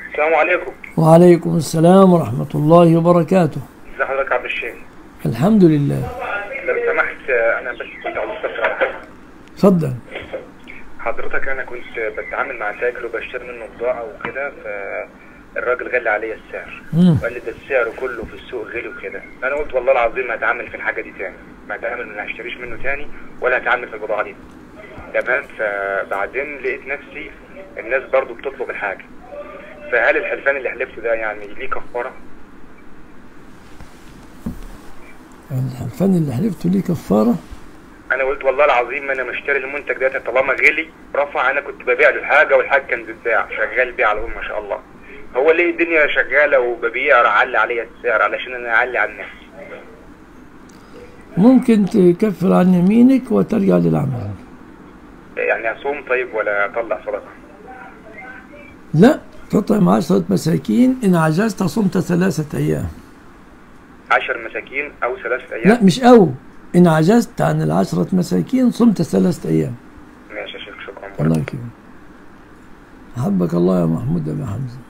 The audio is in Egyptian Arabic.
السلام عليكم وعليكم السلام ورحمة الله وبركاته ازي حضرتك يا عبد الشيخ الحمد لله لو سمحت آه، انا بس كنت عاوز استفسر على حاجة. تفضل حضرتك انا كنت بتعامل مع تاجر وبشتري منه بضاعه وكده فالراجل غلى عليا السعر مم. وقال لي ده السعر كله في السوق غلي وكده انا قلت والله العظيم ما هتعامل في الحاجه دي تاني ما هتعامل ما هشتريش منه تاني ولا هتعامل في البضاعه دي تمام فبعدين لقيت نفسي الناس برضو بتطلب الحاجه فهل الحلفان اللي حلفته ده يعني ليه كفاره الحلفان اللي حلفته ليه كفارة انا قلت والله العظيم ما انا مشتري المنتج ده طالما غلي رفع انا كنت ببيع له الحاجه والحاجه كانت بتتباع شغال بيع على طول ما شاء الله هو ليه الدنيا شغاله وببيع اعلي عليا السعر علشان انا اعلي على الناس ممكن تكفر عن يمينك وترجع للعمل يعني اصوم طيب ولا اطلع صدقه لا تطعم عشرة مساكين إن عجزت صمت ثلاثة أيام عشر مساكين او ثلاثة ايام لا مش أو إن عجزت عن العشرة مساكين صمت ثلاثة أيام ماشي يا شيخ شكرا الله يكرمك أحبك الله يا محمود أبي حمزة